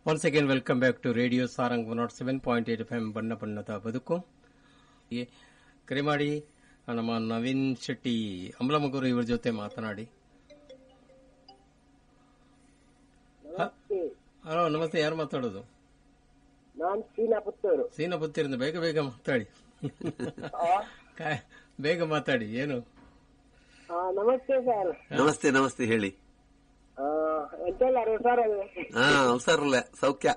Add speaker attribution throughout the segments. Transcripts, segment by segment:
Speaker 1: Once again welcome back to radio Sarang one nought seven point eight F M ಬಣ್ಣ ಬಣ್ಣದ ಬದುಕು ಈ ಕರೆ ಮಾಡಿ ನಮ್ಮ ನವೀನ್ ಶೆಟ್ಟಿ ಅಮಲಮಗೂರು ಇವ್ರ ಜೊತೆ ಮಾತನಾಡಿ ಹಲೋ ನಮಸ್ತೆ ಯಾರು ಮಾತಾಡೋದು
Speaker 2: ನಾನ್ ಸೀನಾ ಪುತ್ತೂರು
Speaker 1: ಸೀನಾ ಪುತ್ತಿರಿಂದ ಬೇಗ ಬೇಗ ಮಾತಾಡಿ ಕಾ- ಬೇಗ ಮಾತಾಡಿ ಏನು
Speaker 2: ಆ, ನಮಸ್ತೆ ಸರ್
Speaker 3: ನಮಸ್ತೆ ನಮಸ್ತೆ ಹೇಳಿ
Speaker 2: ಆ, ಎಂತೆಲ್ಲ ಸರ್ ಅದು
Speaker 3: ಹಾ ಹುಷಾರಲ್ಲ ಸೌಖ್ಯ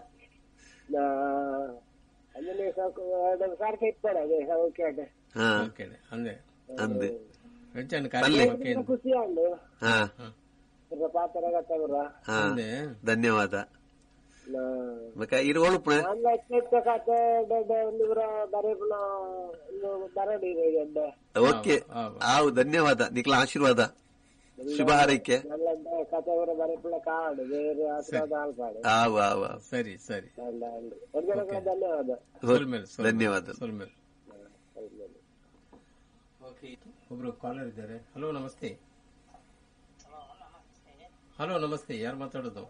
Speaker 2: ಅಂದ್ರೆ ಸರ್ ಇರ್ತಾರೆ ಅದೇ ಓಕೆ ಅದೇ
Speaker 3: ಹಾ
Speaker 1: ಓಕೆ ಅಂದೆ
Speaker 3: ಅಂದೆ
Speaker 1: ಹೆಚ್ಚಾನು ಕಾರ್ಯಕ್ರಮಕ್ಕೆ
Speaker 2: ಖುಷಿ ಅಂಡು
Speaker 3: ಹಾ
Speaker 2: ಸ್ವಲ್ಪ ಪಾತ್ರ ಗತ್ತಗುರ
Speaker 3: ಹಾ
Speaker 1: ಅಂದೆ
Speaker 3: ಧನ್ಯವಾದ ಮಕ್ಕ ಇರುವಳು ಪುಣ
Speaker 2: ನನ್ನ ಎಚ್ಚೆತ್ತ ಕತೆ ಒಂದು ಬರೀಪುನ ಒಂದು ಬರಡಿ ಇದೆ
Speaker 3: ಓಕೆ ಆವು ಧನ್ಯವಾದ ನಿಕ್ಲ ಆಶೀರ್ವಾದ ಶುಭ ಹಾರೈಕೆ
Speaker 2: നല്ല കഥ ബരപ്പുള്ള കാട് വേറെ ആശ്രാദ ആൾക്കാട്
Speaker 3: ಆವು ಆವು ಆವು.
Speaker 1: ಸರಿ ಸರಿ
Speaker 2: ಒಂದಿನಗಳ ಧನ್ಯವಾದ
Speaker 1: ಸೊಲ್ಮೇಲ್
Speaker 3: ಧನ್ಯವಾದ
Speaker 1: ಸೊಲ್ಮೇಲ್ ಓಕೆ ಒಬ್ರು ಕಾಲರ್ ಇದ್ದಾರೆ ಹಲೋ ನಮಸ್ತೆ ಹಲೋ ನಮಸ್ತೆ ಯಾರು ಮಾತಾಡೋದು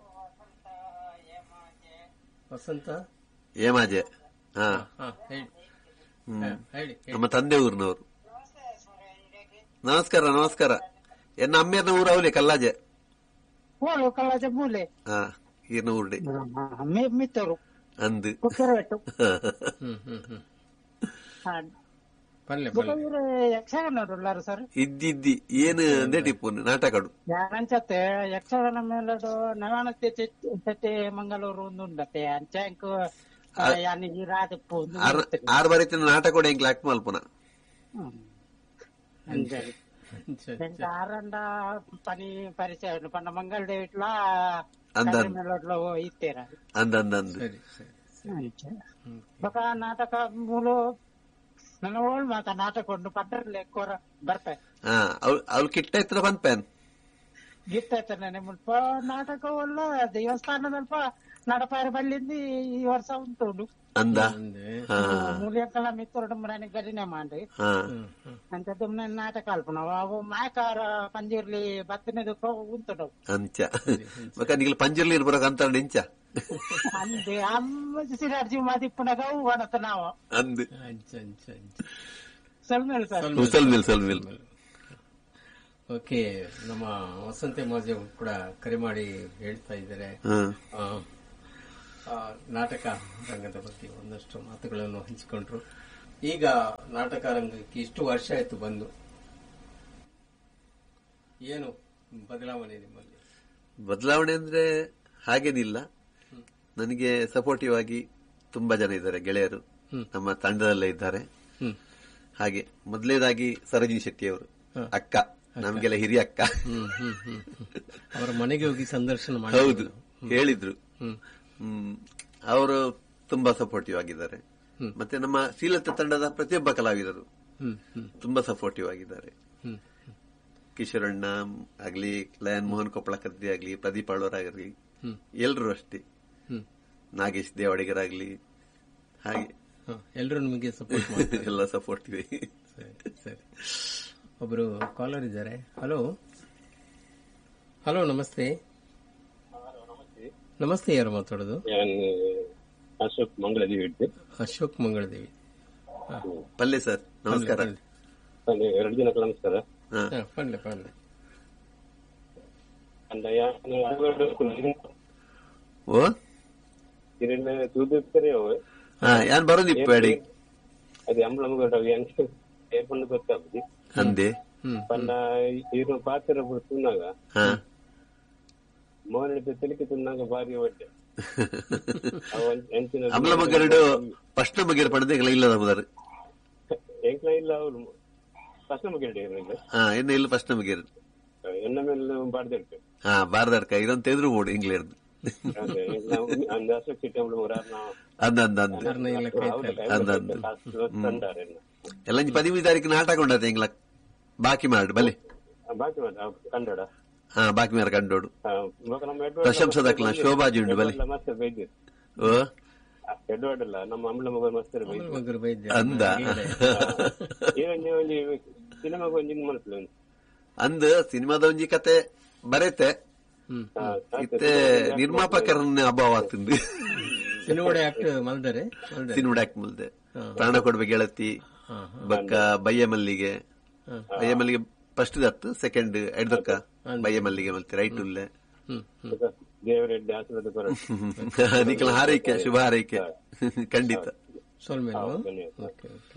Speaker 1: ವಸಂತ
Speaker 3: ಏಮಾಜೆ ಹಾ
Speaker 1: ಹಾ ಹೇಳಿ
Speaker 3: ಹ್ಮ್.
Speaker 1: ಹಾ, ಹೇಳಿ ಹೇಳಿ.
Speaker 3: ನಮ್ಮ ತಂದೆ ಊರಿನವರು ನಮಸ್ಕಾರ ನಮಸ್ಕಾರ ಎನ್ನ ಅಮ್ಮೆಯನ್ನ ಊರು ಅವಲಿ ಕಲ್ಲಾಜೆ
Speaker 4: ಓಳು ಕಳ್ಳಾಜ ಮೂಲೆ
Speaker 3: ಹಾ ಈರ್ನ ಊರ್ಡೆ
Speaker 4: ಮಿತ್ತರು
Speaker 3: ಅಂದು
Speaker 4: ಕುಕ್ಕರವೆಟ್ಟು
Speaker 1: ಹ್ಮ್ ಹ್ಮ್ ಹ್ಮ್
Speaker 4: ಹಾ
Speaker 1: ಪಲ್ಲೆ
Speaker 4: ಬೊಕ
Speaker 1: ಪಲ್ಲೆ
Speaker 4: ಇವ್ರು ಯಕ್ಷಗಾನರು ಸರ್
Speaker 3: ಇದ್ದಿದ್ದಿ ಏನು ಅಂದೆ ಟಿಪ್ಪು ನಾಟಕಡು
Speaker 4: ಯಾನಂಚತ್ತೆ ಯಕ್ಷಗಾನ ಮೇಲಡು ನವಾನತ್ತೆ ಚಟ್ಟೆ ಮಂಗಳೂರು ಒಂದು ಉಂಡತ್ತೆ ಅಂಚಾಂಕ್ ಯಾನಿಗೆ ರಾದಪ್ಪು ಒಂದು
Speaker 3: ಆರ್ ಆರ್ ಬರೀತಿನ ನಾಟಕ ಕೂಡ ಎಂಕ್ಲ ಅಕ್ ಮಲ್ಪುನ
Speaker 4: ಅಂಜಲಿ
Speaker 1: ಸರಿ,
Speaker 4: ಎಂಕ ಆರಂಡ ಪನಿ ಪರಿಚಯ ಉಂಡು ಪಂಡ ಮಂಗಳಡೆ ಇಟ್ಲ
Speaker 3: ಅಂದ
Speaker 4: ಮೇಲೋಡ್ಲ ಇತ್ತೇರ
Speaker 3: ಅಂದ ಅಂದ ಅಂದ್
Speaker 1: ಸರಿ ಸರಿ
Speaker 4: ಅಂಚ ಬೊಕ ನಾಟಕ ಮೂಲು ನನ್ನ ಓಳ್ ಮಾತ ನಾಟಕ ಉಂಡು ಪಡ್ಡರ್ಲೆ ಕೊರ ಬರ್ಪೆ
Speaker 3: ಹಾ ಅವ್ಳು ಕಿಟ್ಟ ಇತ್ರ ಬಂದ್ ಪ್ಯಾನ್
Speaker 4: ಗೀತಾಯ್ತಾನೆ ಮುಲ್ಪ ನಾಟಕ ಒಳ್ಳ ದೇವಸ್ಥಾನದಲ್ಪ ನಡಪಾರ ಬಲ್ಲಿಂದಿ ಈ ವರ್ಷ ಉಂಟು
Speaker 3: ಅಂದ
Speaker 1: ಅಂದೆ
Speaker 3: ಹಾ
Speaker 4: ಮೂಲಿಯಕ್ಕಲ ಮಿತ್ತೊರಡು ಮುರಾನಿ ಗರಿನೆ ಮಾಡಿ
Speaker 3: ಹಾ
Speaker 1: ಹ್ಮ್ ಹ್ಮ್
Speaker 4: ಅಂತ ದುಮ್ನೆ ನಾಟಕ ಅಲ್ಪನವ ಅವು ಮಾಯಕಾರ ಪಂಜಿರ್ಲಿ ಬತ್ತನೆದು ಉಂಟು
Speaker 3: ಅಂಚ ಮಕ್ಕ ನಿಗ್ಲ ಪಂಜರ್ಲಿ ಇರ್ಬರಕ ಅಂತ ಇಂಚ
Speaker 4: ಅಂದೆ ಅಮ್ಮ ಸಿರಾರ್ಜಿ ಮಾದಿಪ್ಪುನಗ ಒಣತ ನಾವು
Speaker 3: ಅಂದ್
Speaker 1: ಅಂಚ ಅಂಚ ಅಂಚ
Speaker 4: ಸಲ್ಮೇಲ್ ಸರ್
Speaker 3: ಮುಸಲ್ ಮಿಲ್ ಸಲ್ ಮಿಲ್
Speaker 1: ಓಕೆ ನಮ್ಮ ವಸಂತೆ ಮಾಜಿ ಕೂಡ ಕರೆ ಮಾಡಿ ಹೇಳ್ತಾ ಇದ್ದಾರೆ
Speaker 3: ಹ್ಮ್
Speaker 1: ಆ, ಆ, ನಾಟಕ ರಂಗದ ಬಗ್ಗೆ ಒಂದಷ್ಟು ಮಾತುಗಳನ್ನು ಹಂಚಿಕೊಂಡ್ರು ಈಗ ನಾಟಕ ರಂಗಕ್ಕೆ ಇಷ್ಟು ವರ್ಷ ಆಯ್ತು ಬಂದು ಏನು ಬದಲಾವಣೆ ನಿಮ್ಮಲ್ಲಿ
Speaker 3: ಬದಲಾವಣೆ ಅಂದ್ರೆ ಹಾಗೇನಿಲ್ಲ ನನಗೆ ಸಪೋರ್ಟಿವ್ ಆಗಿ ತುಂಬಾ ಜನ ಇದ್ದಾರೆ ಗೆಳೆಯರು
Speaker 1: ಹ್ಮ್.
Speaker 3: ನಮ್ಮ ತಂಡದಲ್ಲೇ ಇದ್ದಾರೆ
Speaker 1: ಹ್ಮ್
Speaker 3: ಹಾಗೆ ಮೊದಲೇದಾಗಿ ಸರೋಜಿನಿ ಶೆಟ್ಟಿ ಅವರು
Speaker 1: ಹ.
Speaker 3: ಅಕ್ಕ ನಮ್ಗೆಲ್ಲ ಹಿರಿಯ ಅಕ್ಕ
Speaker 1: ಹ್ಮ್ ಹ್ಮ್ ಹ್ಮ್ ಹ್ಮ್. ಅವರ ಮನೆಗೆ ಹೋಗಿ ಸಂದರ್ಶನ
Speaker 3: ಹೌದು
Speaker 1: ಮಾಡಿ
Speaker 3: ಹೇಳಿದ್ರು
Speaker 1: ಹ್ಮ್
Speaker 3: ಹ್ಮ್ ಅವರು ತುಂಬಾ ಸಪೋರ್ಟಿವ್ ಆಗಿದ್ದಾರೆ
Speaker 1: ಹ್ಮ್.
Speaker 3: ಮತ್ತೆ ನಮ್ಮ ಶ್ರೀಲತಾ ತಂಡದ ಪ್ರತಿಯೊಬ್ಬ ಕಲಾವಿದರು
Speaker 1: ಹ್ಮ್ ಹ್ಮ್
Speaker 3: ತುಂಬಾ ಸಪೋರ್ಟಿವ್ ಆಗಿದ್ದಾರೆ
Speaker 1: ಹ್ಮ್
Speaker 3: ಕಿಶೋರಣ್ಣ ಆಗ್ಲಿ ಲಯನ್ ಮೋಹನ್ ಕೊಪ್ಪಳಕದ್ದಿ ಆಗ್ಲಿ ಪ್ರದೀಪ್ ಆಳ್ವರಾಗಲಿ
Speaker 1: ಹ್ಮ್
Speaker 3: ಎಲ್ರು ಅಷ್ಟೇ
Speaker 1: ಹ್ಮ್
Speaker 3: ನಾಗೇಶ್ ದೇವಾಡಿಗರಾಗ್ಲಿ ಹಾಗೆ
Speaker 1: ಹ, ಎಲ್ರು ನಿಮಗೆ ಸಪೋರ್ಟ್ ಮಾಡಿ
Speaker 3: ಎಲ್ಲ ಸಪೋರ್ಟಿವ್
Speaker 1: ಸರಿ ಸರಿ ಒಬ್ರು ಕಾಲರ್ ಇದ್ದಾರೆ ಹಲೋ ಹಲೋ ನಮಸ್ತೆ ನಮಸ್ತೆ ಯಾರು ಮಾತಾಡೋದು
Speaker 5: ഞാൻ ಅಶೋಕ್ ಮಂಗಳದೇವಿ ಇದ್ದೆ
Speaker 1: ಅಶೋಕ್ ಮಂಗಳದೇವಿ ಹ,
Speaker 3: ಪಲ್ಲೆ ಸರ್ ನಮಸ್ಕಾರ
Speaker 1: ಪಲ್ಲೆ.
Speaker 5: ಅಲ್ಲಿ ಎರಡು ದಿನ ನಮಸ್ಕಾರ
Speaker 3: ಹಾ.
Speaker 1: ಹ, ಪಲ್ಲೆ ಪಲ್ಲೆ
Speaker 5: ಅಂದ ಯಾನ್
Speaker 3: ಓ
Speaker 5: ಕಿರಣ ತೂದಿರ್ತಾರೆ ಅವು
Speaker 3: ಹಾ ಯಾನ್ ಬರೋದಿಪ್ಪ ಅಡಿ
Speaker 5: ಅದು ಅಂಬಳ ಮುಗಡ ಏರ್ಪಂಡು ಗೊತ್ತಾಗ್ತದೆ
Speaker 3: ಅಂದೆ
Speaker 1: ಹ್ಮ್
Speaker 5: ಪಂಡ ಇರು ಪಾತ್ರ ತುನ್ನಾಗ
Speaker 3: ಹಾ
Speaker 5: ಮೋಹನ ತೆಲಿಕೆ ತುನ್ನಾಗ ಬಾರಿ ಒಡ್ಡೆ ಅವ ಎಂಚಿನ
Speaker 3: ಅಮ್ಲ ಮಗರಡು ಫಸ್ಟ್ ಮಗರ ಪಡೆದ ಇಲ್ಲದ ಮುದರ್
Speaker 5: ಎಂಕ್ಲ ಇಲ್ಲ ಅವ್ರು ಫಸ್ಟ್ ಮುಗಿಲ್ಡೆ
Speaker 3: ಹಾ ಇನ್ನು ಇಲ್ಲ ಫಸ್ಟ್ ಮಗರ್
Speaker 5: ಎನ್ನ ಮೇಲೆ ಬಾಡ್ದಿರ್ತೆ
Speaker 3: ಹಾ ಬಾರದರ್ಕ ಇದೊಂದು ತೆದ್ರು ಬೋಡು ಇಂಗ್ಲೇರ್ದು
Speaker 5: ಅದೇ ಅಂದ ಅಶೋಕ್ ಸಿಟಿ ಅಂಬಳ ಮುರಾರ್ ನಾವು
Speaker 3: ಅಂದ ಅಂದ ಅಂದ
Speaker 1: ಯಾರನ್ನ ಎಲ್ಲ ಕೈತಲ್ಲ
Speaker 3: ಅಂದ ಅಂದ
Speaker 5: ತಂದಾರೆ
Speaker 3: ಎಲ್ಲ ಪದಿಮೂರು ತಾರೀಕು ನಾಟಕ ಉಂಡತೆ ಎಂಗ್ಲ ಬಾಕಿ ಮಾಡಿ ಬಲಿ
Speaker 5: ಬಾಕಿ ಮಾಡ ಕನ್ನಡ
Speaker 3: ಹಾ ಬಾಕಿ ಮಾರ ಕಂಡೋಡು
Speaker 5: ಇವಾಗ ನಮ್ಮ
Speaker 3: ಪ್ರಶಂಸದ ಅಕ್ಲ ಶೋಭಾಜಿ ಉಂಡು ಬಲಿ
Speaker 5: ಮಸ್ತ್ ಬೈದ್ಯ
Speaker 3: ಓ
Speaker 5: ಎಡ್ವರ್ಡ್ ಅಲ್ಲ ನಮ್ಮ ಅಮ್ಮಳ ಮಗ ಮಸ್ತ್ ಬೈದ್ಯ
Speaker 1: ಮಗರು ಬೈದ್ಯ
Speaker 3: ಅಂದ
Speaker 5: ಈಗ ಒಂಜಿ ಸಿನಿಮಾಗ ಒಂಜಿ ಮನಸ್ಲು
Speaker 3: ಅಂದ್ ಸಿನಿಮಾದ ಒಂಜಿ ಕತೆ ಬರೆತೆ
Speaker 1: ಹ್ಮ್
Speaker 3: ಇತ್ತೆ ನಿರ್ಮಾಪಕರನ್ನ ಅಭಾವ ಆಗ್ತಂದು
Speaker 1: ಸಿನಿಮೋಡೆ ಆಕ್ಟ್ ಮಲ್ದರೆ ಮಲ್ದರೆ
Speaker 3: ಸಿನಿಮಾಕ್ ಮುಲ್ದೆ ಪ್ರಾಣ ಕೊಡ್ಬೇಕು ಗೆಳತಿ
Speaker 1: ಹಾ,
Speaker 3: ಬಕ್ಕ ಬಯ್ಯ ಮಲ್ಲಿಗೆ
Speaker 1: ಹಾ.
Speaker 3: ಬಯ್ಯ ಮಲ್ಲಿಗೆ ಫಸ್ಟ್ ದತ್ತು ಸೆಕೆಂಡ್ ಎಡ್ದಕ್ಕ ಬಯ್ಯ ಮಲ್ಲಿಗೆ ಮಲ್ತಿ ರೈಟ್ ಉಲ್ಲೆ
Speaker 1: ಹ್ಮ್ ಹ್ಮ್
Speaker 5: ದೇವರೆಡ್ಡಿ ಆಶೀರ್ವಾದ ಕೊರ
Speaker 3: ನಿಖಲ ಹಾರೈಕೆ ಶುಭ ಹಾರೈಕೆ ಖಂಡಿತ
Speaker 1: ಸೋಲ್ಮೇಲು
Speaker 5: ಧನ್ಯವಾದ.
Speaker 1: ಓಕೆ ಓಕೆ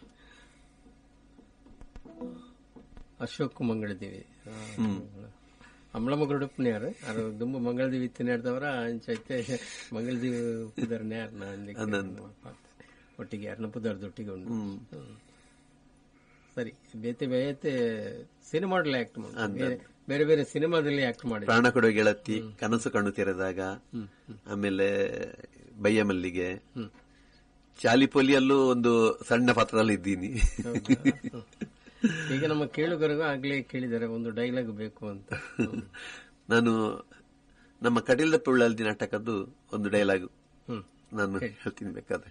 Speaker 1: ಅಶೋಕ್ ಮಂಗಳದೇವಿ ಅಮ್ಲಮಗರುಡು ಪುಣ್ಯಾರ ಅದು ದುಂಬ ಮಂಗಳದೇವಿ ತಿನ್ನಾಡ್ದವರ ಅಂಚೈತೆ ಮಂಗಳದೇವಿ ಪುದರ್ನ ಯಾರನ್ನ ಒಟ್ಟಿಗೆ ಯಾರನ್ನ ಪುದರ್ದ ಒಟ್ಟಿಗೆ ಉಂಟು ಹ್ಮ್. ಸರಿ ಬೇತೆ ಬೇತೆ ಸಿನಿಮಾಡಲ್ಲಿ ಆಕ್ಟ್ ಮಾಡಿ ಬೇರೆ ಬೇರೆ ಸಿನಿಮಾದಲ್ಲಿ ಆಕ್ಟ್ ಮಾಡಿ
Speaker 3: ಪ್ರಾಣ ಕೊಡುವ ಗೆಳತಿ ಕನಸು ಕಣ್ಣು ತೆರೆದಾಗ ಆಮೇಲೆ ಬಯ್ಯ ಮಲ್ಲಿಗೆ ಚಾಲಿಪೋಲಿಯಲ್ಲೂ ಒಂದು ಸಣ್ಣ ಪಾತ್ರದಲ್ಲಿ ಇದ್ದೀನಿ
Speaker 1: ಈಗ ನಮ್ಮ ಕೇಳುಗರಿಗೂ ಆಗ್ಲೇ ಕೇಳಿದ್ದಾರೆ ಒಂದು ಡೈಲಾಗ್ ಬೇಕು ಅಂತ
Speaker 3: ನಾನು ನಮ್ಮ ಕಟೀಲ್ದ ಪುಳ್ಳಲ್ದಿ ನಾಟಕದ್ದು ಒಂದು ಡೈಲಾಗು
Speaker 1: ಹ್ಮ್
Speaker 3: ನಾನು ಹೇಳ್ತೀನಿ ಬೇಕಾದ್ರೆ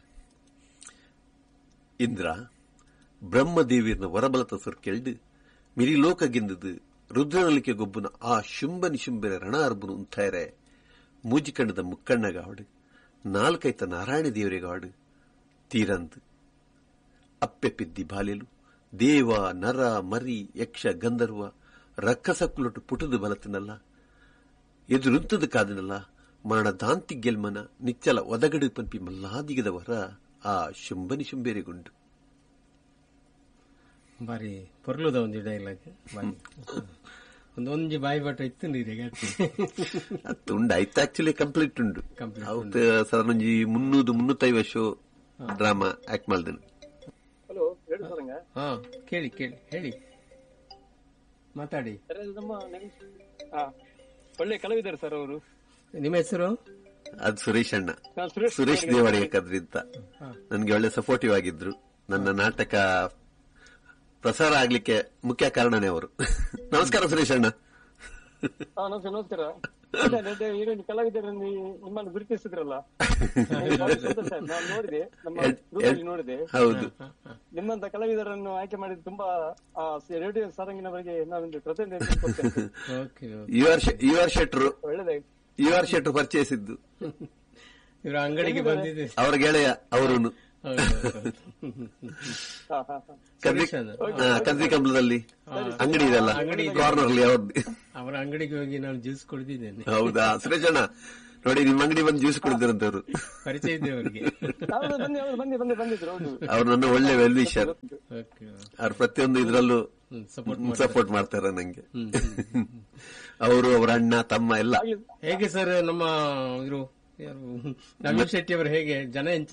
Speaker 3: ಇಂದ್ರ ಬ್ರಹ್ಮದೇವಿಯರ್ನ ವರಬಲತ ಸುರ್ ಕೆಳ್ದು ಮಿರಿ ಲೋಕಗಿಂದದು ರುದ್ರನಲಿಕೆ ಗೊಬ್ಬನ ಆ ಶುಂಭನಿ ಶುಂಭರ ರಣ ಅರ್ಬುನು ಉಂತಾಯರೆ ಮೂಜಿಕಣ್ಣದ ಮುಕ್ಕಣ್ಣಗಾವಡು ನಾಲ್ಕೈತ ನಾರಾಯಣ ದೇವರಿಗಾವಡು ತೀರಂದು ಅಪ್ಪೆ ಪಿದ್ದಿ ಬಾಲೆಲು ದೇವ ನರ ಮರಿ ಯಕ್ಷ ಗಂಧರ್ವ ರಕ್ಕಸಕ್ಕುಲೊಟ್ಟು ಪುಟದು ಬಲತಿನಲ್ಲ ಎದುರುಂತದ ಕಾದನಲ್ಲ ಮರಣ ದಾಂತಿ ಗೆಲ್ಮನ ನಿಚ್ಚಲ ಒದಗಡು ಪಂಪಿ ಮಲ್ಲಾದಿಗದವರ ಆ ಶುಂಭನಿ ಶುಂಬೇರಿಗುಂಡು
Speaker 1: ಬಾರಿ ಪೊರ್ಲುದ ಒಂದು ಡೈಲಾಗ್ ಬಾರಿ ಒಂದು ಒಂಜಿ ಬಾಯಿ ಬಟ ಇತ್ತು ನೀರಿಗೆ
Speaker 3: ಅದು ಉಂಡು ಐತ ಆಕ್ಚುಲಿ ಕಂಪ್ಲೀಟ್ ಉಂಡು
Speaker 1: Complete
Speaker 3: ಅವತ್ತು ಸಾಧಾರಣ ಒಂಜಿ ಮುನ್ನೂದು ಮುನ್ನೂತ್ತೈವ ಶೋ ಡ್ರಾಮಾ ಆಕ್ಟ್ ಮಾಡ್ದೇನೆ
Speaker 2: ಹಲೋ ಹೇಳಿ ಸರಂಗ
Speaker 1: ಹಾ ಕೇಳಿ ಕೇಳಿ ಹೇಳಿ ಮಾತಾಡಿ
Speaker 2: ಸರ್ ಅದು ನಮ್ಮ ನೆನ್ಸ್ ಹಾ ಒಳ್ಳೆ ಕಲಾವಿದರು ಸರ್ ಅವರು
Speaker 1: ನಿಮ್ಮ ಹೆಸರು
Speaker 3: ಅದು ಸುರೇಶ್ ಅಣ್ಣ
Speaker 2: ನಾನು ಸುರೇಶ್
Speaker 3: ಸುರೇಶ್ ದೇವಾಡಿಗೆ ಕದ್ರಿಂದ
Speaker 1: ಹಾ.
Speaker 3: ನನ್ಗೆ ಒಳ್ಳೆ ಸಪೋರ್ಟಿವ್ ಆಗಿದ್ರು ನನ್ನ ನಾಟಕ ಪ್ರಸಾರ ಆಗ್ಲಿಕ್ಕೆ ಮುಖ್ಯ ಕಾರಣನೇ ಅವರು ನಮಸ್ಕಾರ ಸುರೇಶ್ ಅಣ್ಣ
Speaker 2: ಹಾ ನಮಸ್ಕಾರ ನಮಸ್ಕಾರ ಇಲ್ಲ, ಅದೇ ಈಗ ನೀವು ಕಲಾವಿದರು ನಿಮ್ಮನ್ನು ಗುರುತಿಸಿದ್ರಲ್ಲ ನನಗೆ ಬಹಳ ಸಂತೋಷ ಆಯ್ತು. ನಾನು ನೋಡಿದೆ ನಮ್ಮ group ಅಲ್ಲಿ ನೋಡಿದೆ
Speaker 3: ಹೌದು
Speaker 2: ನಿಮ್ಮಂತ ಕಲಾವಿದರನ್ನು ಆಯ್ಕೆ ಮಾಡಿದ ತುಂಬಾ ಆ, ರೇಡಿಯೋ ಸಾರಂಗಿನವರಿಗೆ ನಾನೊಂದು ಕೃತಜ್ಞತೆ ಕೊಡ್ತೇನೆ
Speaker 1: okay
Speaker 3: you are you are ಶೆಟ್ರು
Speaker 2: ಒಳ್ಳೇದಾಯ್ತು
Speaker 3: ಯು ಆರ್ ಶೆಟ್ರು ಪರಿಚಯಿಸಿದ್ದು
Speaker 1: ಇವ್ರ ಅಂಗಡಿಗೆ ಬಂದಿದೆ
Speaker 3: ಅವರ ಗೆಳೆಯ ಅವರನ್ನು
Speaker 1: ಹೌದು, ಹೌದು.
Speaker 2: ಹಾ ಹಾ ಹಾ
Speaker 3: ಕದ್ರಿ
Speaker 1: ಸುರೇಶ್ ಅಣ್ಣ.
Speaker 3: ಹಾ, ಕದ್ರಿ ಕಂಬಳದಲ್ಲಿ ಅಂಗಡಿ ಇದೆಲ್ಲ ಕಾರ್ನರ್ ಅಲ್ಲಿ ಅವ್ರದ್ದು
Speaker 1: ಅವರ ಅಂಗಡಿಗೆ ಹೋಗಿ ನಾನು ಜ್ಯೂಸ್ ಕುಡಿದಿದ್ದೇನೆ
Speaker 3: ಹೌದಾ ಸುರೇಶ್ ಅಣ್ಣ ನೋಡಿ ನಿಮ್ ಅಂಗಡಿ ಬಂದು ಜ್ಯೂಸ್ ಕುಡಿದಿರಂತವ್ರು
Speaker 1: ಪರಿಚಯ ಇದೆ ಅವರಿಗೆ
Speaker 2: ಹೌದು ಬನ್ನಿ ಹೌದು ಬನ್ನಿ ಬನ್ನಿ ಬಂದಿದ್ರು ಹೌದು
Speaker 3: ಅವ್ರು ನನ್ನ ಒಳ್ಳೆ ವೆಲ್ ವಿಷರ್
Speaker 1: ಓಕೆ
Speaker 3: ಅವ್ರ ಪ್ರತಿಯೊಂದು ಇದ್ರಲ್ಲೂ
Speaker 1: ಸಪೋರ್ಟ್
Speaker 3: ಸಪೋರ್ಟ್ ಮಾಡ್ತಾರೆ ನಂಗೆ ಅವರು ಅವರ ಅಣ್ಣ ತಮ್ಮ ಎಲ್ಲ
Speaker 1: ಹೇಗೆ ಸರ್ ನಮ್ಮ ಇವರು ಯಾರು ನವೀನ್ ಶೆಟ್ಟಿ ಅವರು ಹೇಗೆ ಜನ ಎಂಚ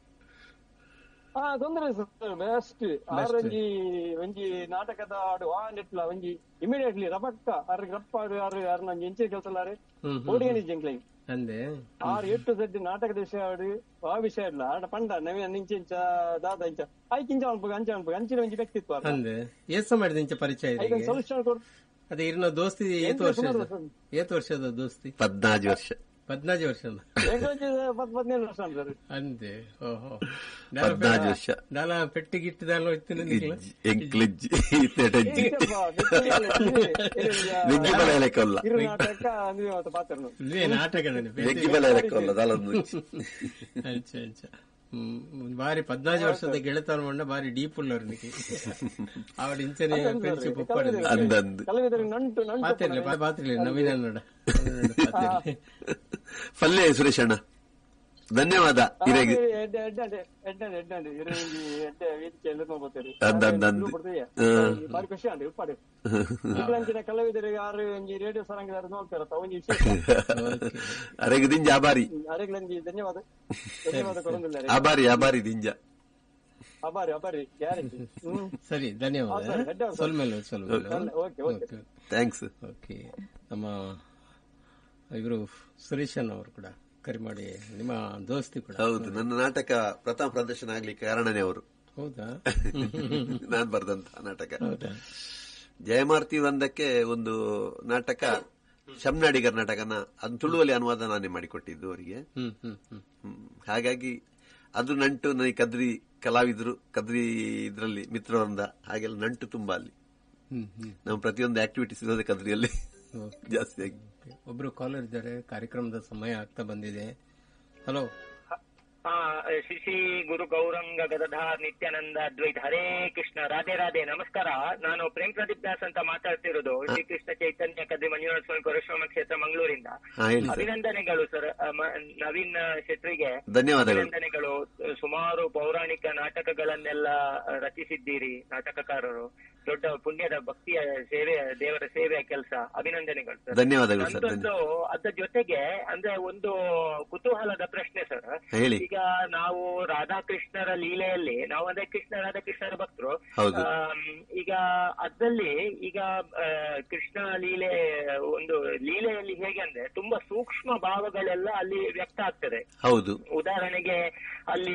Speaker 2: ಹಾ ತೊಂದ್ರೆ ಸರ್ ಬೆಸ್ಟ್ ಆರಂಜಿ ಒಂಜಿ ನಾಟಕದ ಆಡು ಆ ನೆಟ್ಲ ಒಂಜಿ ಇಮಿಡಿಯೇಟ್ಲಿ ರಬಕ್ಕ ಅರ್ ರಪ್ಪ ಆಡು ಯಾರು ಯಾರು ನಂಗೆ ಎಂಚೆ ಕೆಲಸ ಅಲ್ಲಾರೆ
Speaker 1: ಹ್ಮ್
Speaker 2: ಓಡಿಗನಿ ಜಂಕ್ಲೈ
Speaker 1: ಅಂದೆ
Speaker 2: ಆರು ಎಟ್ಟು ಸದ್ದಿ ನಾಟಕದ ವಿಷಯ ಆಡು ಆ ವಿಷಯ ಇಲ್ಲ ಆಡ ಪಂಡ ನವೀನ ನಿಂಚೆಂಚ ದಾದ ಇಂಚ ಐಕಿಂಚ ಅನ್ಪಗ ಅಂಚ ಅನ್ಪಗ ಅಂಚಿನ ಒಂಜಿ ವ್ಯಕ್ತಿತ್ವ ಆರ್ನ.
Speaker 1: ಅಂದೆ ಏಸ ಮಾಡಿದ ಇಂಚ ಪರಿಚಯ ಇದೆ
Speaker 2: ಐದೊಂದು ಸೊಲ್ಯೂಷನ್ ಕೊಡು
Speaker 1: ಅದೇ ಇರ್ನ ದೋಸ್ತಿ ಏತು ವರ್ಷದ ಏತು ವರ್ಷದ ದೋಸ್ತಿ
Speaker 3: ಪದ್ನಾಜು ವರ್ಷ
Speaker 1: ಪದ್ನಾಜು ವರ್ಷದ
Speaker 2: ಹೆಂಗ್ ಒಂಜಿ ಪತ್ ಪದ್ನೇಳು ವರ್ಷ ಸರ್
Speaker 1: ಅಂದೆ ಓಹೋ
Speaker 3: ಪದ್ನಾಜು ವರ್ಷ
Speaker 1: ನಾಲ ಪೆಟ್ಟಿಗಿಟ್ಟಿದಲ್ಲ ಇತ್ತಿನ ನಿಕ್ಲ
Speaker 3: ಎಂಕ್ಲಿಜ್ ಇತ್ತೆಟಜ್ಜಿ ನೆಗ್ಗಿ ಬಲ ಲೆಕ್ಕಲ್ಲ
Speaker 2: ಇರು ನಾಟಕ ಅಂದ್ರೆ ಅವತ್ತು ಪಾತ್ರನು
Speaker 1: ಇಲ್ವೇ ನಾಟಕದ
Speaker 3: ನೆಗ್ಗಿ ಬಲ ಲೆಕ್ಕಲ್ಲ ದಲೊಂದು
Speaker 1: ಅಂಚ ಅಂಚ ಹ್ಮ್ ಬಾರಿ ಪದ್ನಾಜು ವರ್ಷದ ಗೆಳೆತನ ಮಂಡ ಬಾರಿ ಡೀಪ್ ಉಳ್ಳವ್ರು ನಿಕ್ಕೆ ಆವಡ ಇಂಚನೆ ಫ್ರೆಂಡ್ಶಿಪ್ ಒಪ್ಪಡಿದೆ
Speaker 3: ಅಂದಂದು
Speaker 2: ಕಲಾವಿದರಿಗೆ ನಂಟು ನಂಟು
Speaker 1: ಪಾತಿರ್ಲಿ ಪಾತಿರ್ಲಿ ನವೀನ ನೋಡ ಪಾತಿರ್ಲಿ
Speaker 3: ಪಲ್ಲೆ ಸುರೇಶ್ ಅಣ್ಣ ಧನ್ಯವಾದ ಇರೆಗೆ
Speaker 2: ಎಡ್ಡೆ ಎಡ್ಡೆ ಎಡ್ಡೆ ಎಡ್ಡೆ ಇರು ಒಂಜಿ ಎಡ್ಡೆ ವೇದಿಕೆಯಲ್ಲಿ ನೋಡ್ಬೋತೀರಿ
Speaker 3: ಅಂದ್ ಅಂದ್ ಅಂದ್. ಹ್ಮ್.
Speaker 2: ಬಾರಿ ಖುಷಿ ಅಂడి ಉಪ್ಪಾಡಿ ಇಗ್ಲಂಚಿನ ಕಲಾವಿದರಿಗೆ ಯಾರು ಒಂಜಿ ರೇಡಿಯೋ ಸರಂಗಿದಾರು ನೋಡ್ತಾರತ್ತ ಒಂಜಿ ವಿಶೇಷ
Speaker 3: ಅರೆಗೆ ದಿಂಜ ಆಭಾರಿ
Speaker 2: ಅರೆಗ್ಲಂಜಿ ಧನ್ಯವಾದ ಧನ್ಯವಾದ ಕೊಡೊಂದಿಲ್ಲ
Speaker 3: ಆಭಾರಿ ಆಭಾರಿ ದಿಂಜ
Speaker 2: ಅಬಾರಿ ಅಬಾರಿ ಗ್ಯಾರಂಟಿ ಹ್ಮ್
Speaker 1: ಸರಿ ಧನ್ಯವಾದ
Speaker 2: ಹಾ, ಸರಿ, ಧನ್ಯವಾದ.
Speaker 1: ಸೊಲ್ಮೇಲೆ ಸೊಲ್ಮೇಲೆ
Speaker 2: okay okay
Speaker 1: okay
Speaker 3: thanks
Speaker 1: okay ನಮ್ಮ ಇವರು ಸುರೇಶನ್ ಅವರು ಕೂಡ ಕರೆ ಮಾಡಿ ನಿಮ್ಮ ದೋಸ್ತಿ ಕೂಡ
Speaker 3: ಹೌದು ನನ್ನ ನಾಟಕ ಪ್ರಥಮ ಪ್ರದರ್ಶನ ಆಗ್ಲಿಕ್ಕೆ ಕಾರಣನೇ ಅವರು
Speaker 1: ಹೌದಾ
Speaker 3: ನಾನ್ ಬರ್ದಂತ ನಾಟಕ
Speaker 1: ಹೌದಾ
Speaker 3: ಜಯಮಾರ್ತಿ ಒಂದಕ್ಕೆ ಒಂದು ನಾಟಕ ಶಮ್ನಾಡಿಗರ್ ನಾಟಕನ ಅದು ತುಳುವಲ್ಲಿ ಅನುವಾದ ನಾನೇ ಮಾಡಿಕೊಟ್ಟಿದ್ದು ಅವರಿಗೆ
Speaker 1: ಹ್ಮ್ ಹ್ಮ್ ಹ್ಮ್
Speaker 3: ಹ್ಮ್. ಹಾಗಾಗಿ ಅದು ನಂಟು ನನಗೆ ಕದ್ರಿ ಕಲಾವಿದರು ಕದ್ರಿ ಇದ್ರಲ್ಲಿ ಮಿತ್ರವೃಂದ ಹಾಗೆಲ್ಲ ನಂಟು ತುಂಬಾ ಅಲ್ಲಿ
Speaker 1: ಹ್ಮ್ ಹ್ಮ್
Speaker 3: ನಮ್ಮ ಪ್ರತಿಯೊಂದು ಆಕ್ಟಿವಿಟೀಸ್ ಇರೋದೇ ಕದ್ರಿಯಲ್ಲಿ ಜಾಸ್ತಿ ಆಗಿ
Speaker 1: ಒಬ್ರು ಕಾಲರ್ ಇದ್ದಾರೆ ಕಾರ್ಯಕ್ರಮದ ಸಮಯ ಆಗ್ತಾ ಬಂದಿದೆ ಹಲೋ
Speaker 6: ಆ, ಶ್ರೀ ಶ್ರೀ ಗುರು ಗೌರಂಗ ಗದಧಾರ್ ನಿತ್ಯಾನಂದ ಅದ್ವೈತ ಹರೇ ಕೃಷ್ಣ ರಾಧೆ ರಾಧೆ ನಮಸ್ಕಾರ ನಾನು ಪ್ರೇಮ್ ಪ್ರದೀಪ್ ದಾಸ್ ಅಂತ ಮಾತಾಡ್ತಿರೋದು ಶ್ರೀ ಕೃಷ್ಣ ಚೈತನ್ಯ ಕದ್ರಿ ಮಂಜುನಾಥ ಸ್ವಾಮಿ ಪರಶುರಾಮ ಕ್ಷೇತ್ರ ಮಂಗಳೂರಿಂದ
Speaker 3: ಹಾ ಹೇಳಿ ಸರ್
Speaker 6: ಅಭಿನಂದನೆಗಳು ಸರ್ ಆ, ಮ- ನವೀನ್ ಶೆಟ್ರಿಗೆ
Speaker 3: ಧನ್ಯವಾದಗಳು
Speaker 6: ಅಭಿನಂದನೆಗಳು ಸುಮಾರು ಪೌರಾಣಿಕ ನಾಟಕಗಳನ್ನೆಲ್ಲ ರಚಿಸಿದ್ದೀರಿ ನಾಟಕಕಾರರು ದೊಡ್ಡ ಪುಣ್ಯದ ಭಕ್ತಿಯ ಸೇವೆ ದೇವರ ಸೇವೆಯ ಕೆಲಸ ಅಭಿನಂದನೆಗಳು ಸರ್
Speaker 3: ಧನ್ಯವಾದಗಳು ಸರ್
Speaker 6: ನಂದೊಂದು ಅದ್ರ ಜೊತೆಗೆ ಅಂದ್ರೆ ಒಂದು ಕುತೂಹಲದ ಪ್ರಶ್ನೆ ಸರ್
Speaker 3: ಹೇಳಿ
Speaker 6: ಈಗ ನಾವು ರಾಧಾಕೃಷ್ಣರ ಲೀಲೆಯಲ್ಲಿ ನಾವು ಅಂದ್ರೆ ಕೃಷ್ಣ ರಾಧಾಕೃಷ್ಣರ ಭಕ್ತರು
Speaker 3: ಹೌದು.
Speaker 6: ಆಮ್, ಈಗ ಅದ್ರಲ್ಲಿ ಈಗ ಆ, ಕೃಷ್ಣ ಲೀಲೆ ಒಂದು ಲೀಲೆಯಲ್ಲಿ ಹೇಗೆ ಅಂದ್ರೆ ತುಂಬಾ ಸೂಕ್ಷ್ಮ ಭಾವಗಳೆಲ್ಲ ಅಲ್ಲಿ ವ್ಯಕ್ತ ಆಗ್ತದೆ
Speaker 3: ಹೌದು
Speaker 6: ಉದಾಹರಣೆಗೆ ಅಲ್ಲಿ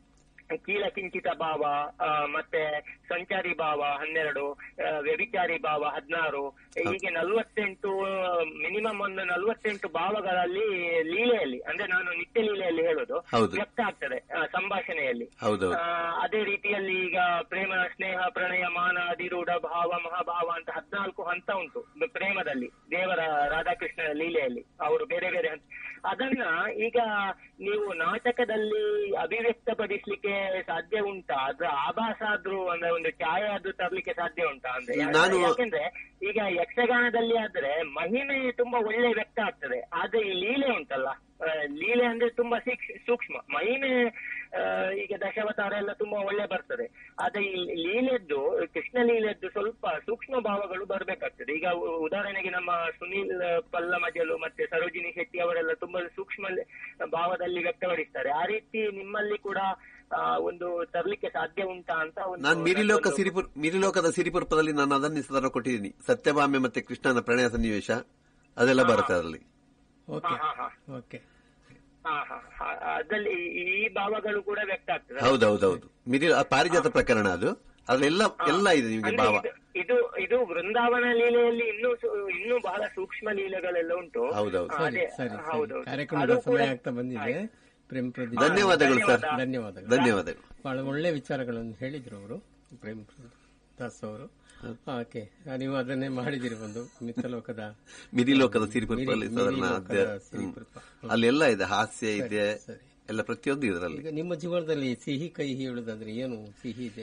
Speaker 6: ಕೀಳಕಿಂಚಿತ ಭಾವ ಆ, ಮತ್ತೆ ಸಂಚಾರಿ ಭಾವ ಹನ್ನೆರಡು ಆ, ವ್ಯಭಿಚಾರಿ ಭಾವ ಹದಿನಾರು ಹೀಗೆ ನಲ್ವತ್ತೆಂಟು ಮಿನಿಮಮ್ ಒಂದು ನಲ್ವತ್ತೆಂಟು ಭಾವಗಳಲ್ಲಿ ಲೀಲೆಯಲ್ಲಿ ಅಂದ್ರೆ ನಾನು ನಿತ್ಯ ಲೀಲೆಯಲ್ಲಿ ಹೇಳೋದು
Speaker 3: ಹೌದು.
Speaker 6: ವ್ಯಕ್ತ ಆಗ್ತದೆ ಆ, ಸಂಭಾಷಣೆಯಲ್ಲಿ
Speaker 3: ಹೌದೌದು
Speaker 6: ಆ, ಅದೇ ರೀತಿಯಲ್ಲಿ ಈಗ ಪ್ರೇಮ ಸ್ನೇಹ ಪ್ರಣಯ ಮಾನ ಅಧಿರೂಢ ಭಾವ ಮಹಾಭಾವ ಅಂತ ಹದಿನಾಲ್ಕು ಹಂತ ಉಂಟು ಬ- ಪ್ರೇಮದಲ್ಲಿ ದೇವರ ರಾಧಾಕೃಷ್ಣ ಲೀಲೆಯಲ್ಲಿ ಅವರು ಬೇರೆ ಬೇರೆ ಹಂತ ಅದನ್ನ ಈಗ ನೀವು ನಾಟಕದಲ್ಲಿ ಅಭಿವ್ಯಕ್ತಪಡಿಸ್ಲಿಕ್ಕೆ ಸಾಧ್ಯ ಉಂಟಾ ಅದ್ರ ಆಭಾಸ ಆದ್ರೂ ಅಂದ್ರೆ ಒಂದು ಛಾಯೆ ಆದ್ರೂ ತರ್ಲಿಕ್ಕೆ ಸಾಧ್ಯ ಉಂಟಾ ಅಂದ್ರೆ ಯಾ-
Speaker 3: ನಾನು-
Speaker 6: ಯಾಕೆಂದ್ರೆ ಈಗ ಯಕ್ಷಗಾನದಲ್ಲಿ ಆದ್ರೆ ಮಹಿಮೆ ತುಂಬಾ ಒಳ್ಳೆ ವ್ಯಕ್ತ ಆಗ್ತದೆ ಆದ್ರೆ ಈ ಲೀಲೆ ಉಂಟಲ್ಲ ಆ, ಲೀಲೆ ಅಂದ್ರೆ ತುಂಬಾ ಸೀಕ್ಷ- ಸೂಕ್ಷ್ಮ ಮಹಿಮೆ ಆ, ಈಗ ದಶಾವತಾರ ಎಲ್ಲ ತುಂಬಾ ಒಳ್ಳೆ ಬರ್ತದೆ ಆದ್ರೆ ಈ ಲೀಲೆದ್ದು ಕೃಷ್ಣ ಲೀಲೆದ್ದು ಸ್ವಲ್ಪ ಸೂಕ್ಷ್ಮ ಭಾವಗಳು ಬರ್ಬೇಕಾಗ್ತದೆ ಈಗ ಉ- ಉದಾಹರಣೆಗೆ ನಮ್ಮ ಸುನೀಲ್ ಪಲ್ಲಮಜಲು ಮತ್ತೆ ಸರೋಜಿನಿ ಶೆಟ್ಟಿ ಅವರೆಲ್ಲ ತುಂಬಾ ಸೂಕ್ಷ್ಮ ಲ- ಭಾವದಲ್ಲಿ ವ್ಯಕ್ತಪಡಿಸ್ತಾರೆ ಆ ರೀತಿ ನಿಮ್ಮಲ್ಲಿ ಕೂಡ ಆ, ಒಂದು ತರ್ಲಿಕ್ಕೆ ಸಾಧ್ಯ ಉಂಟಾ ಅಂತ ಒಂದು
Speaker 3: ನಾನು ಮಿರಿಲೋಕ
Speaker 6: ನನ್ನೊಂದು-
Speaker 3: ಸಿರಿಪುರ್ ಮಿರಿಲೋಕದ ಸಿರಿಪುರಪದಲ್ಲಿ ನಾನು ಅದನ್ನೇ ಸದರ ಕೊಟ್ಟಿದ್ದೀನಿ ಸತ್ಯಭಾಮೆ ಮತ್ತೆ ಕೃಷ್ಣನ ಪ್ರಣಯ ಸನ್ನಿವೇಶ ಅದೆಲ್ಲ ಬರುತ್ತೆ ಅದರಲ್ಲಿ
Speaker 1: ಓಕೆ
Speaker 6: ಹಾ, ಹಾ,
Speaker 1: ಓಕೆ
Speaker 6: ಹಾ, ಹಾ, ಹಾ. ಅದ್ರಲ್ಲಿ ಈ- ಈ ಭಾವಗಳು ಕೂಡ ವ್ಯಕ್ತ ಆಗ್ತದೆ
Speaker 3: ಹೌದೌದೌದು ಮಿರಿ ಆ ಪಾರಿಜಾತ ಪ್ರಕರಣ ಅದು ಅದ್ರೆಲ್ಲ ಎಲ್ಲ ಇದೆ ನಿಮಗೆ
Speaker 6: ಅಂದ್ರೆ
Speaker 3: ಭಾವ
Speaker 6: ಇದು- ಇದು ಇದು ವೃಂದಾವನ ಲೀಲೆಯಲ್ಲಿ ಇನ್ನೂ ಸು- ಇನ್ನೂ ಬಹಳ ಸೂಕ್ಷ್ಮ ಲೀಲೆಗಳೆಲ್ಲ ಉಂಟು
Speaker 3: ಹೌದೌದು.
Speaker 6: ಆ,
Speaker 1: ಸರಿ
Speaker 6: ಅದೇ
Speaker 1: ಸರಿ ಸರಿ
Speaker 6: ಹೌದೌದು
Speaker 1: ಕಾರ್ಯಕ್ರಮದ
Speaker 6: ಅದು ಕೂಡ-
Speaker 1: ಸಮಯ ಆಗ್ತಾ ಬಂದಿದೆ ಪ್ರೇಮ್ ಪ್ರದೀಪ್
Speaker 3: ಧನ್ಯವಾದಗಳು ಸರ್
Speaker 1: ಧನ್ಯವಾದಗಳು
Speaker 3: ಧನ್ಯವಾದಗಳು
Speaker 1: ಬಹಳ ಒಳ್ಳೆ ವಿಚಾರಗಳನ್ನು ಹೇಳಿದ್ರು ಅವರು ಪ್ರೇಮ್ ದಾಸ್ ಅವರು ಓಕೆ ನೀವು ಅದನ್ನೇ ಮಾಡಿದಿರಿ ಒಂದು ಮಿತ್ರಲೋಕದ
Speaker 3: ಮಿರಿಲೋಕದ ಸಿರಿಪುರಪಲ್ಲಿ
Speaker 1: ಮಿರಿ-
Speaker 3: ಸಾಧಾರಣ
Speaker 1: ಮಿರಿಲೋಕದ
Speaker 3: ಅಧ್ಯಾಯ ಹ್ಮ್.
Speaker 1: ಸಿರಿಪುರಪ. ಹ್ಮ್.
Speaker 3: ಅಲ್ಲೆಲ್ಲ ಇದೆ ಹಾಸ್ಯ ಇದೆ
Speaker 1: ಸರಿ.
Speaker 3: ಎಲ್ಲ ಪ್ರತಿಯೊಂದು ಇದರಲ್ಲಿ
Speaker 1: ಈಗ ನಿಮ್ಮ ಜೀವನದಲ್ಲಿ ಸಿಹಿ ಕೈ ಹೇಳುದಂದ್ರೆ ಏನು ಸಿಹಿ ಇದೆ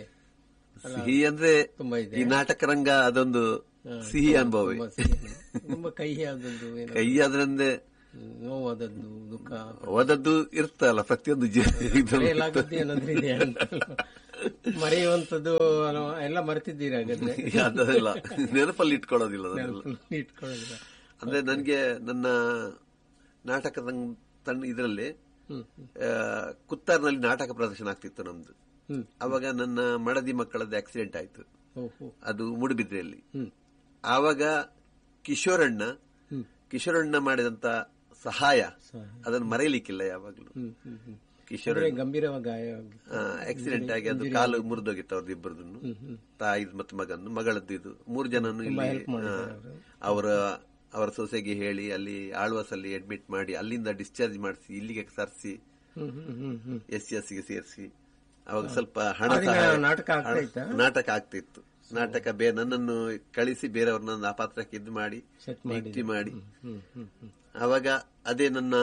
Speaker 3: ಸಿಹಿ ಅಂದ್ರೆ
Speaker 1: ತುಂಬಾ ಇದೆ
Speaker 3: ಈ ನಾಟಕ ರಂಗ ಅದೊಂದು ಸಿಹಿ ಅನುಭವವೇ
Speaker 1: ತುಂಬಾ ಸಿಹಿ. ತುಂಬಾ ಕಹಿ ಆದದ್ದು ಏನು
Speaker 3: ಕೈ ಅದ್ರಂದ್ರೆ
Speaker 1: ನೋವಾದದ್ದು ದುಃಖ
Speaker 3: ಓದದ್ದು ಇರ್ತಲ್ಲ ಪ್ರತಿಯೊಂದು ಜೀವ ಇದ್ರಲ್ಲೂ
Speaker 1: ಮರೆಯಲಾಗದ್ದು ಏನಾದ್ರೂ ಇದೆ ಅಂತ ಮರೆಯುವಂತದ್ದು ಅಲ್ವಾ? ಎಲ್ಲ ಮರೆತಿದ್ದೀರಿ ಹಾಗಾದ್ರೆ
Speaker 3: ಅದೆಲ್ಲ ನೆನಪಲ್ಲಿ ಇಟ್ಕೊಳ್ಳೋದಿಲ್ಲ ಅದನ್ನೆಲ್ಲ
Speaker 1: ನೆನಪಲ್ಲಿ ಇಟ್ಕೊಳ್ಳೋದಿಲ್ಲ
Speaker 3: ಅಂದ್ರೆ ನನ್ಗೆ ನನ್ನ ನಾಟಕದ ತನ್ನ ಇದರಲ್ಲಿ
Speaker 1: ಹ್ಮ್
Speaker 3: ಆ, ಕುತ್ತಾರ್ನಲ್ಲಿ ನಾಟಕ ಪ್ರದರ್ಶನ ಆಗ್ತಿತ್ತು ನಮ್ದು
Speaker 1: ಹ್ಮ್
Speaker 3: ಅವಾಗ ನನ್ನ ಮಡದಿ ಮಕ್ಕಳದ್ದು ಆಕ್ಸಿಡೆಂಟ್ ಆಯ್ತು
Speaker 1: ಓ ಹೋ
Speaker 3: ಅದು ಮೂಡುಬಿದ್ರೆಯಲ್ಲಿ
Speaker 1: ಹ್ಮ್
Speaker 3: ಆವಾಗ ಕಿಶೋರಣ್ಣ
Speaker 1: ಹ್ಮ್
Speaker 3: ಕಿಶೋರಣ್ಣ ಮಾಡಿದಂತ ಸಹಾಯ
Speaker 1: ಸಹಾಯ.
Speaker 3: ಅದನ್ನು ಮರೆಯಲಿಕ್ಕಿಲ್ಲ ಯಾವಾಗ್ಲೂ
Speaker 1: ಹ್ಮ್ ಹ್ಮ್ ಹ್ಮ್
Speaker 3: ಕಿಶೋರ್
Speaker 1: ಅಂದ್ರೆ ಗಂಭೀರವಾಗಿ ಗಾಯ ಆಗಿ
Speaker 3: ಆಕ್ಸಿಡೆಂಟ್ ಆಗಿ ಅದು ಕಾಲು ಮುರಿದೋಗಿತ್ತು ಅವ್ರದ್ದು ಇಬ್ಬರದನ್ನು ತಾಯಿ ಮತ್ತು ಮಗನ್ನು ಮಗಳದ್ದು ಇದು ಮೂರು ಜನನು ಇಲ್ಲಿ
Speaker 1: help ಮಾಡಿದ್ದಾರೆ
Speaker 3: ಆ, ಅವರ ಅವರ ಸೊಸೆಗೆ ಹೇಳಿ ಅಲ್ಲಿ ಆಳ್ವಾಸ್ ಅಲ್ಲಿ ಅಡ್ಮಿಟ್ ಮಾಡಿ ಅಲ್ಲಿಂದ ಡಿಸ್ಚಾರ್ಜ್ ಮಾಡಿಸಿ ಇಲ್ಲಿಗೆ ತರಿಸಿ
Speaker 1: ಹ್ಮ್ ಹ್ಮ್ ಹ್ಮ್ ಹ್ಮ್
Speaker 3: ಎಸ್ ಎಸ್ ಗೆ ಸೇರಿಸಿ ಅವಾಗ ಸ್ವಲ್ಪ ಹಣ
Speaker 1: ಆ ದಿನ
Speaker 3: ಸಹಾಯ-
Speaker 1: ನಾಟಕ ಆಗ್ತಾ
Speaker 3: ಹಣ-
Speaker 1: ಇತ್ತಾ?
Speaker 3: ನಾಟಕ ಆಗ್ತಿತ್ತು ನಾಟಕ ಬೇ ನನ್ನನ್ನು ಕಳಿಸಿ ಬೇರೆಯವ್ರನ್ನ ಆ ಪಾತ್ರಕ್ಕೆ ಇದು ಮಾಡಿ
Speaker 1: ಸೆಟ್ ಮಾಡಿ
Speaker 3: ನಿಯುಕ್ತಿ ಮಾಡಿ
Speaker 1: ಹ್ಮ್ ಹ್ಮ್ ಹ್ಮ್
Speaker 3: ಅವಾಗ ಅದೇ ನನ್ನ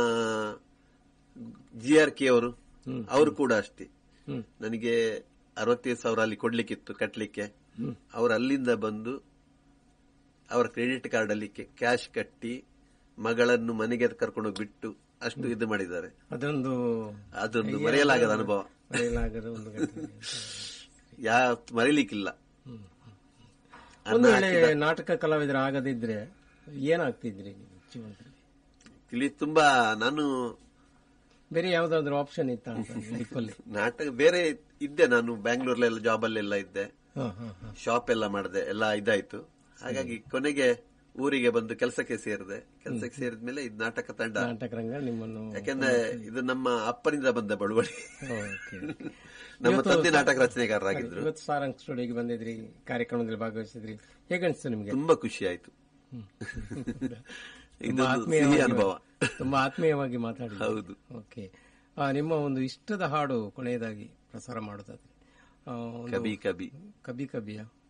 Speaker 3: ಜಿ ಆರ್ ಕೆ ಅವರು ಅವರು ಕೂಡ ಅಷ್ಟೇ
Speaker 1: ಹ್ಮ್
Speaker 3: ನನಗೆ ಅರವತ್ತೈದು ಸಾವಿರ ಅಲ್ಲಿ ಕೊಡ್ಲಿಕ್ಕಿತ್ತು ಕಟ್ಲಿಕ್ಕೆ ಅವ್ರು ಅಲ್ಲಿಂದ ಬಂದು ಅವರ ಕ್ರೆಡಿಟ್ ಕಾರ್ಡ್ ಅಲ್ಲಿ ಕ್ಯಾಶ್ ಕಟ್ಟಿ ಮಗಳನ್ನು ಮನೆಗೆ ಕರ್ಕೊಂಡು ಬಿಟ್ಟು ಅಷ್ಟು ಇದು ಮಾಡಿದ್ದಾರೆ
Speaker 1: ಅದೊಂದು
Speaker 3: ಅದೊಂದು ಮರೆಯಲಾಗದ ಅನುಭವ
Speaker 1: ಮರೆಯಲಾಗದ ಒಂದು ಘಟನೆ
Speaker 3: ಯಾ ಮರೀಲಿಕ್ಕಿಲ್ಲ
Speaker 1: ಒಂದು ವೇಳೆ ನಾಟಕ ಕಲಾವಿದರ ಆಗದಿದ್ರೆ ಏನಾಗ್ತಿದ್ರಿ ನೀವು ಜೀವನದಲ್ಲಿ
Speaker 3: ಇಲ್ಲಿ ತುಂಬಾ ನಾನು
Speaker 1: ಬೇರೆ ಯಾವ್ದಾದ್ರು ಆಪ್ಷನ್ ಇತ್ತ ಅಂತ ಲೈಫಲ್ಲಿ
Speaker 3: ನಾಟಕ ಬೇರೆ ಇದ್ದೆ ನಾನು ಬ್ಯಾಂಗ್ಳೂರ್ಲೆಲ್ಲ ಜಾಬ್ ಅಲ್ಲೆಲ್ಲ ಇದ್ದೆ
Speaker 1: ಹಾ ಹಾ ಹಾ
Speaker 3: ಶಾಪ್ ಎಲ್ಲ ಮಾಡಿದೆ ಎಲ್ಲ ಇದಾಯ್ತು ಹಾಗಾಗಿ ಕೊನೆಗೆ ಊರಿಗೆ ಬಂದು ಕೆಲಸಕ್ಕೆ ಸೇರಿದೆ ಕೆಲಸಕ್ಕೆ ಸೇರಿದ್ಮೇಲೆ ಇದು ನಾಟಕ ತಂಡ
Speaker 1: ನಾಟಕ ರಂಗ ನಿಮ್ಮನ್ನು
Speaker 3: ಯಾಕೆಂದ್ರೆ ಇದು ನಮ್ಮ ಅಪ್ಪನಿಂದ ಬಂದ ಬಳುವಳಿ
Speaker 1: ಓಕೆ
Speaker 3: ನಮ್ಮ ತಂದೆ ನಾಟಕ ರಚನೆಗಾರರಾಗಿದ್ರು
Speaker 1: ಇವತ್ತು ಸಾರಂಗ್ ಸ್ಟುಡಿಯೋಗೆ ಬಂದಿದ್ರಿ ಕಾರ್ಯಕ್ರಮದಲ್ಲಿ ಭಾಗವಹಿಸಿದ್ರಿ ಹೇಗನ್ಸ್ತು ನಿಮ್ಗೆ
Speaker 3: ತುಂಬಾ ಖುಷಿ ಆಯ್ತು
Speaker 1: ತುಂಬಾ
Speaker 3: ಇದೊಂದು ಸಿಹಿ
Speaker 1: ಆತ್ಮೀಯವಾಗಿ
Speaker 3: ಅನುಭವ
Speaker 1: ತುಂಬಾ ಆತ್ಮೀಯವಾಗಿ ಮಾತಾಡಿ
Speaker 3: ಹೌದು
Speaker 1: ಓಕೆ ಆ, ನಿಮ್ಮ ಒಂದು ಇಷ್ಟದ ಹಾಡು ಕೊನೆಯದಾಗಿ ಪ್ರಸಾರ ಮಾಡೋದಾದ್ರೆ ಆ, ಒಂದು
Speaker 3: ಕಬಿ ಕಬಿ
Speaker 1: ಕಬಿ ಕಬಿಯ